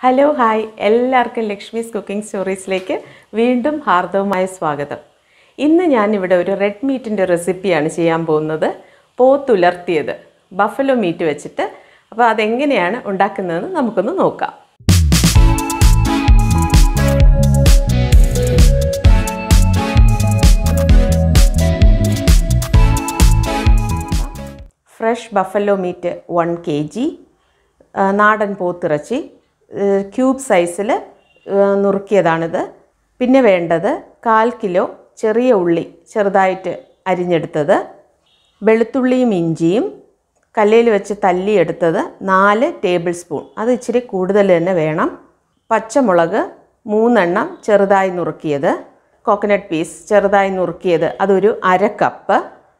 hello hi എല്ലാവർക്കും Lakshmi's cooking സ്റ്റോറീസിലേക്ക് വീണ്ടും ഹാർദവമായ സ്വാഗതം ഇന്ന് ഞാനിവിടെ ഒരു റെഡ് മീറ്റിൻ്റെ റെസിപ്പിയാണ് ചെയ്യാൻ പോകുന്നത് പോത്തുലർത്തിയത് ബഫലോ മീറ്റ് വെച്ചിട്ട് അപ്പോൾ അതെങ്ങനെയാണ് ഉണ്ടാക്കുന്നതെന്ന് നമുക്കൊന്ന് നോക്കാം fresh buffalo meat one K G നാടൻ പോത്തിറച്ചി ക്യൂബ് സൈസിൽ നുറുക്കിയതാണിത് പിന്നെ വേണ്ടത് കാൽ കിലോ ചെറിയ ഉള്ളി ചെറുതായിട്ട് അരിഞ്ഞെടുത്തത് വെളുത്തുള്ളിയും ഇഞ്ചിയും കല്ലയിൽ വെച്ച് തല്ലിയെടുത്തത് നാല് ടേബിൾ സ്പൂൺ അത് ഇച്ചിരി കൂടുതൽ തന്നെ വേണം പച്ചമുളക് മൂന്നെണ്ണം ചെറുതായി നുറുക്കിയത് കോക്കനട്ട് പീസ് ചെറുതായി നുറുക്കിയത് അതൊരു അര കപ്പ്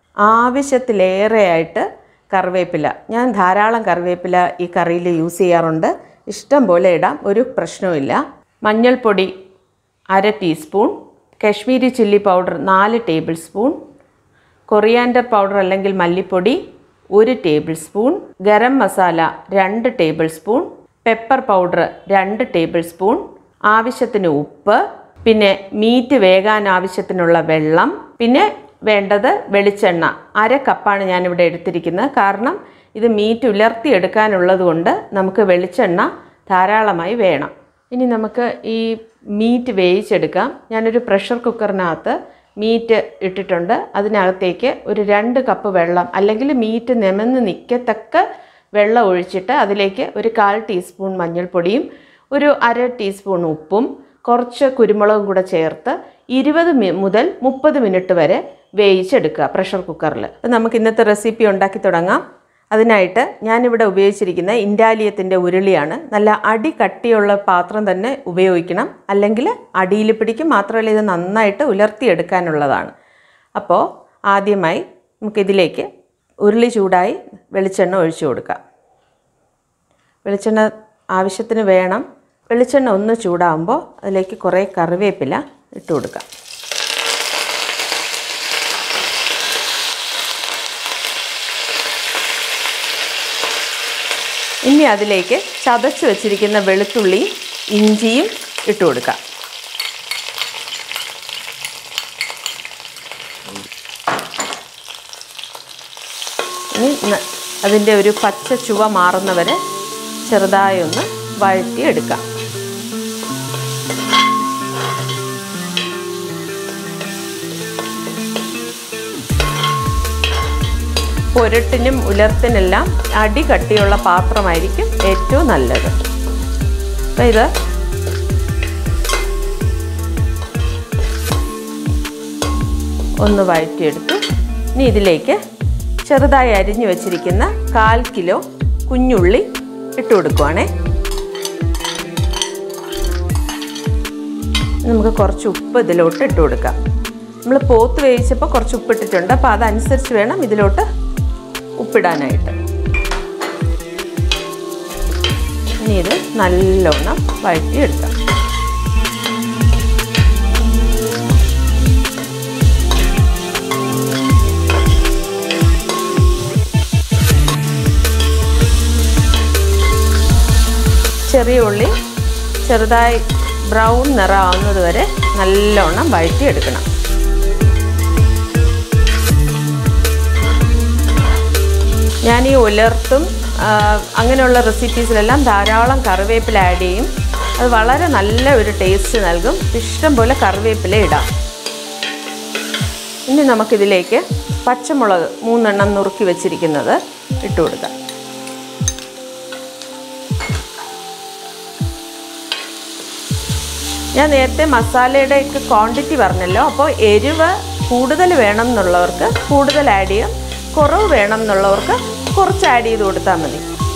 ആവശ്യത്തിലേറെയായിട്ട് കറിവേപ്പില ഞാൻ ധാരാളം കറിവേപ്പില ഈ കറിയിൽ യൂസ് ചെയ്യാറുണ്ട് ഇഷ്ടം പോലെ ഇടാം ഒരു പ്രശ്നവുമില്ല മഞ്ഞൾപ്പൊടി അര ടീസ്പൂൺ കശ്മീരി ചില്ലി പൗഡർ നാല് ടേബിൾ സ്പൂൺ കൊറിയാൻഡർ പൗഡർ അല്ലെങ്കിൽ മല്ലിപ്പൊടി ഒരു ടേബിൾ സ്പൂൺ ഗരം മസാല രണ്ട് ടേബിൾ സ്പൂൺ പെപ്പർ പൗഡർ രണ്ട് ടേബിൾ സ്പൂൺ ആവശ്യത്തിന് ഉപ്പ് പിന്നെ മീറ്റ് വേകാൻ ആവശ്യത്തിനുള്ള വെള്ളം പിന്നെ വേണ്ടത് വെളിച്ചെണ്ണ അര കപ്പാണ് ഞാനിവിടെ എടുത്തിരിക്കുന്നത് കാരണം ഇത് മീറ്റ് ഉലർത്തിയെടുക്കാനുള്ളത് കൊണ്ട് നമുക്ക് വെളിച്ചെണ്ണ ധാരാളമായി വേണം ഇനി നമുക്ക് ഈ മീറ്റ് വേവിച്ചെടുക്കാം ഞാനൊരു പ്രഷർ കുക്കറിനകത്ത് മീറ്റ് ഇട്ടിട്ടുണ്ട് അതിനകത്തേക്ക് ഒരു രണ്ട് കപ്പ് വെള്ളം അല്ലെങ്കിൽ മീറ്റ് നിമന്ന് നിൽക്കത്തക്ക വെള്ളം ഒഴിച്ചിട്ട് അതിലേക്ക് ഒരു കാൽ ടീസ്പൂൺ മഞ്ഞൾപ്പൊടിയും ഒരു അര ടീസ്പൂൺ ഉപ്പും കുറച്ച് കുരുമുളകും കൂടെ ചേർത്ത് ഇരുപത് മുതൽ മുപ്പത് മിനിറ്റ് വരെ വേവിച്ചെടുക്കുക പ്രഷർ കുക്കറിൽ നമുക്ക് ഇന്നത്തെ റെസിപ്പി ഉണ്ടാക്കി തുടങ്ങാം അതിനായിട്ട് ഞാനിവിടെ ഉപയോഗിച്ചിരിക്കുന്ന ഇൻഡാലിയത്തിൻ്റെ ഉരുളിയാണ് നല്ല അടി കട്ടിയുള്ള പാത്രം തന്നെ ഉപയോഗിക്കണം അല്ലെങ്കിൽ അടിയിൽ പിടിക്കും മാത്രമല്ല ഇത് നന്നായിട്ട് ഉലർത്തിയെടുക്കാനുള്ളതാണ് അപ്പോൾ ആദ്യമായി നമുക്കിതിലേക്ക് ഉരുളി ചൂടായി വെളിച്ചെണ്ണ ഒഴിച്ചു കൊടുക്കാം വെളിച്ചെണ്ണ ആവശ്യത്തിന് വേണം വെളിച്ചെണ്ണ ഒന്ന് ചൂടാകുമ്പോൾ അതിലേക്ക് കുറേ കറിവേപ്പില ഇട്ട് കൊടുക്കാം ഇനി അതിലേക്ക് ചതച്ച് വെച്ചിരിക്കുന്ന വെളുത്തുള്ളിയും ഇഞ്ചിയും ഇട്ട് കൊടുക്കാം ഇനി അതിൻ്റെ ഒരു പച്ച ചുവ മാറുന്നവരെ ചെറുതായി ഒന്ന് വഴറ്റി എടുക്കാം പുരട്ടിനും ഉലർത്തിനെല്ലാം അടി കട്ടിയുള്ള പാത്രമായിരിക്കും ഏറ്റവും നല്ലത് അപ്പം ഇത് ഒന്ന് വഴറ്റിയെടുത്തു ഇനി ഇതിലേക്ക് ചെറുതായി അരിഞ്ഞു വെച്ചിരിക്കുന്ന കാൽ കിലോ കുഞ്ഞുള്ളി ഇട്ട് കൊടുക്കുവാണേ നമുക്ക് കുറച്ച് ഉപ്പ് ഇതിലോട്ട് ഇട്ട് കൊടുക്കാം നമ്മൾ പോത്ത് വേവിച്ചപ്പോൾ കുറച്ച് ഉപ്പിട്ടിട്ടുണ്ട് അപ്പോൾ അതനുസരിച്ച് വേണം ഇതിലോട്ട് ഉപ്പിടാനായിട്ട് ഇനി ഇത് നല്ലോണം വഴറ്റിയെടുക്കാം ചെറിയ ഉള്ളി ചെറുതായി ബ്രൗൺ നിറമാവുന്നത് വരെ നല്ലോണം വഴറ്റിയെടുക്കണം ഞാൻ ഈ ഉലർത്തും അങ്ങനെയുള്ള റെസിപ്പീസിലെല്ലാം ധാരാളം കറിവേപ്പില ആഡ് ചെയ്യും അത് വളരെ നല്ല ഒരു ടേസ്റ്റ് നൽകും ഇഷ്ടം പോലെ കറിവേപ്പില ഇടാം ഇനി നമുക്കിതിലേക്ക് പച്ചമുളക് മൂന്നെണ്ണം നുറുക്കി വെച്ചിരിക്കുന്നത് ഇട്ട് കൊടുക്കാം ഞാൻ നേരത്തെ മസാലയുടെ ഒക്കെ ക്വാണ്ടിറ്റി പറഞ്ഞല്ലോ അപ്പോൾ എരിവ് കൂടുതൽ വേണം എന്നുള്ളവർക്ക് കൂടുതൽ ആഡ് ചെയ്യാം കുറവ് വേണം എന്നുള്ളവർക്ക് കുറച്ച് ആഡ് ചെയ്ത് കൊടുത്താൽ മതി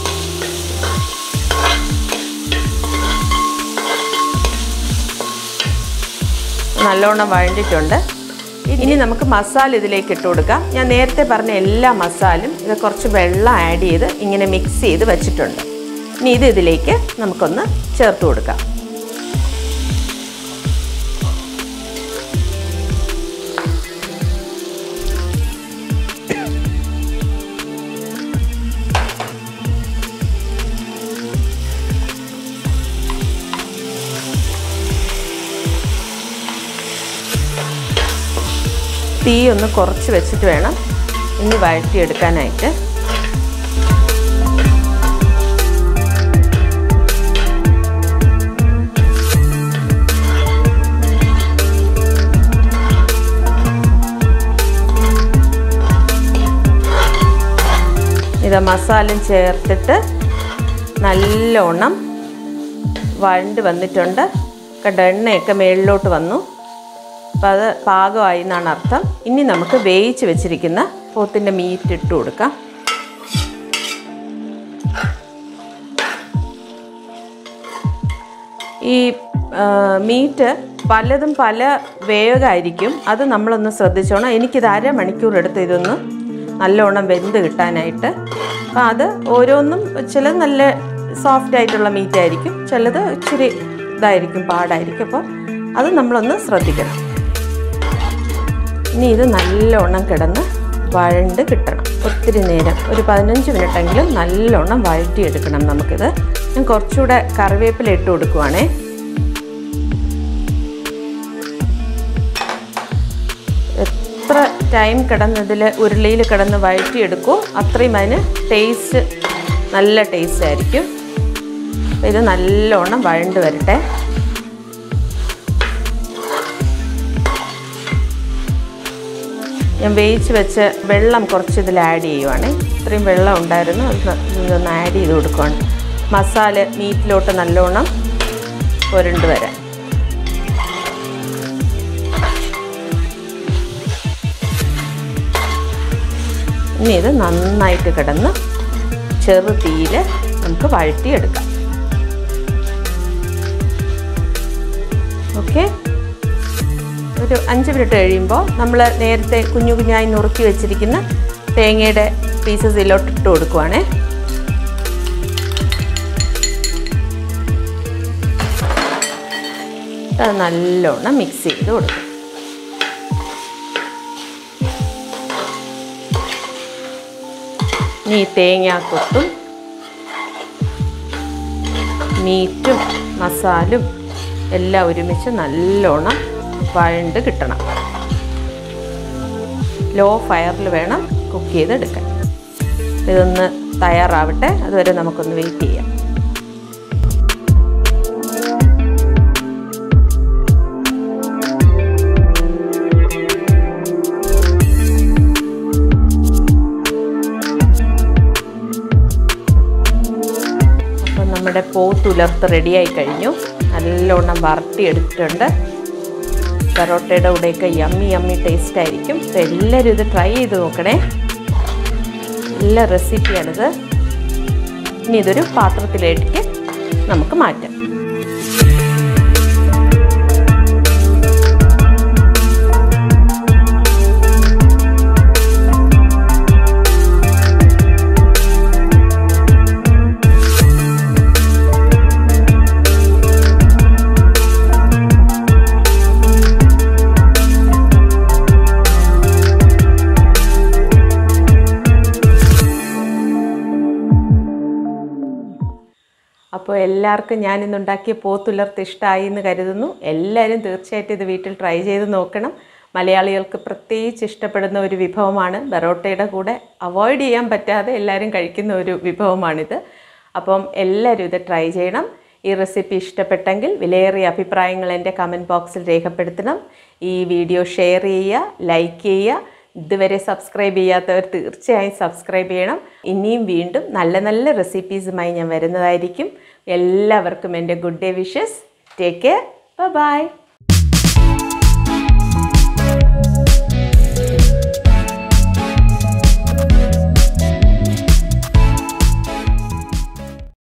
നല്ലോണം വഴണ്ടിട്ടുണ്ട് ഇനി നമുക്ക് മസാല ഇതിലേക്ക് ഇട്ട് കൊടുക്കാം ഞാൻ നേരത്തെ പറഞ്ഞ എല്ലാ മസാലും ഇത് കുറച്ച് വെള്ളം ആഡ് ചെയ്ത് ഇങ്ങനെ മിക്സ് ചെയ്ത് വെച്ചിട്ടുണ്ട് ഇനി ഇത് ഇതിലേക്ക് നമുക്കൊന്ന് ചേർത്ത് കൊടുക്കാം തീ ഒന്ന് കുറച്ച് വെച്ചിട്ട് വേണം ഇനി വഴറ്റിയെടുക്കാനായിട്ട് ഇത് മസാലയും ചേർത്തിട്ട് നല്ലോണം വഴണ്ട് വന്നിട്ടുണ്ട് കണ്ട എണ്ണയൊക്കെ മേളിലോട്ട് വന്നു അപ്പം അത് പാകമായി എന്നാണ് അർത്ഥം ഇനി നമുക്ക് വേവിച്ച് വെച്ചിരിക്കുന്ന പോത്തിൻ്റെ മീറ്റ് ഇട്ട് കൊടുക്കാം ഈ മീറ്റ് പലതും പല വേഗമായിരിക്കും അത് നമ്മളൊന്ന് ശ്രദ്ധിച്ചോണം എനിക്കിത് അരമണിക്കൂർ എടുത്ത് ഇതൊന്ന് നല്ലോണം വെന്ത് കിട്ടാനായിട്ട് അപ്പം അത് ഓരോന്നും ചിലത് നല്ല സോഫ്റ്റ് ആയിട്ടുള്ള മീറ്റ് ആയിരിക്കും ചിലത് ഇച്ചിരി ഇതായിരിക്കും പാടായിരിക്കും അപ്പോൾ അത് നമ്മളൊന്ന് ശ്രദ്ധിക്കണം ഇനി ഇത് നല്ലോണം കിടന്ന് വഴണ്ട് കിട്ടണം ഒത്തിരി നേരം ഒരു പതിനഞ്ച് മിനിറ്റെങ്കിലും നല്ലോണം വഴറ്റിയെടുക്കണം നമുക്കിത് ഞാൻ കുറച്ചുകൂടെ കറിവേപ്പില ഇട്ട് കൊടുക്കുവാണേ എത്ര ടൈം കിടന്നതിൽ ഉരുളിയിൽ കിടന്ന് വഴറ്റിയെടുക്കുമോ അത്രയും അതിന് ടേസ്റ്റ് നല്ല ടേസ്റ്റ് ആയിരിക്കും അപ്പോൾ ഇത് നല്ലോണം വഴണ്ട് വരട്ടെ ഞാൻ വേവിച്ച് വെച്ച് വെള്ളം കുറച്ച് ഇതിൽ ആഡ് ചെയ്യുവാണ് ഇത്രയും വെള്ളം ഉണ്ടായിരുന്നു അത് ഇതൊന്ന് ആഡ് ചെയ്ത് കൊടുക്കുവാണ് മസാല മീറ്റിലോട്ട് നല്ലോണം പുരണ്ട് വരാൻ ഇനി ഇത് നന്നായിട്ട് കിടന്ന് ചെറു തീയിൽ നമുക്ക് വഴറ്റിയെടുക്കാം ഓക്കെ ഒരു അഞ്ച് മിനിറ്റ് കഴിയുമ്പോൾ നമ്മൾ നേരത്തെ കുഞ്ഞു കുഞ്ഞായി നുറുക്കി വെച്ചിരിക്കുന്ന തേങ്ങയുടെ പീസസ് ഇതിലോട്ട് ഇട്ട് കൊടുക്കുവാണേ അത് നല്ലോണം മിക്സ് ചെയ്ത് കൊടുക്കും ഇനി തേങ്ങാക്കൊത്തും മീറ്റും മസാലും എല്ലാം ഒരുമിച്ച് നല്ലോണം വഴണ്ട് കിട്ടണം ലോ ഫയറിൽ വേണം കുക്ക് ചെയ്തെടുക്കാൻ ഇതൊന്ന് തയ്യാറാവട്ടെ അതുവരെ നമുക്കൊന്ന് വെയിറ്റ് ചെയ്യാം അപ്പം നമ്മുടെ പോത്തുലർത്ത് റെഡിയായി കഴിഞ്ഞു നല്ലോണം വരട്ടിയെടുത്തിട്ടുണ്ട് പൊറോട്ടയുടെ കൂടെയൊക്കെ യമ്മി യമ്മി ടേസ്റ്റ് ആയിരിക്കും അപ്പോൾ എല്ലാവരും ഇത് ട്രൈ ചെയ്ത് നോക്കണേ നല്ല റെസിപ്പിയാണിത് ഇനി ഇതൊരു പാത്രത്തിലേക്ക് നമുക്ക് മാറ്റാം അപ്പോൾ എല്ലാവർക്കും ഞാനിന്നുണ്ടാക്കിയ പോത്തുലർത്ത് ഇഷ്ടമായി എന്ന് കരുതുന്നു എല്ലാവരും തീർച്ചയായിട്ടും ഇത് വീട്ടിൽ ട്രൈ ചെയ്ത് നോക്കണം മലയാളികൾക്ക് പ്രത്യേകിച്ച് ഇഷ്ടപ്പെടുന്ന ഒരു വിഭവമാണ് ബറോട്ടയുടെ കൂടെ അവോയ്ഡ് ചെയ്യാൻ പറ്റാതെ എല്ലാവരും കഴിക്കുന്ന ഒരു വിഭവമാണിത് അപ്പം എല്ലാവരും ഇത് ട്രൈ ചെയ്യണം ഈ റെസിപ്പി ഇഷ്ടപ്പെട്ടെങ്കിൽ വിലയേറിയ അഭിപ്രായങ്ങൾ എൻ്റെ കമൻറ്റ് ബോക്സിൽ രേഖപ്പെടുത്തണം ഈ വീഡിയോ ഷെയർ ചെയ്യുക ലൈക്ക് ചെയ്യുക ഇതുവരെ സബ്സ്ക്രൈബ് ചെയ്യാത്തവർ തീർച്ചയായും സബ്സ്ക്രൈബ് ചെയ്യണം ഇനിയും വീണ്ടും നല്ല നല്ല റെസിപ്പീസുമായി ഞാൻ വരുന്നതായിരിക്കും എല്ലാവർക്കും എൻ്റെ good day wishes take care by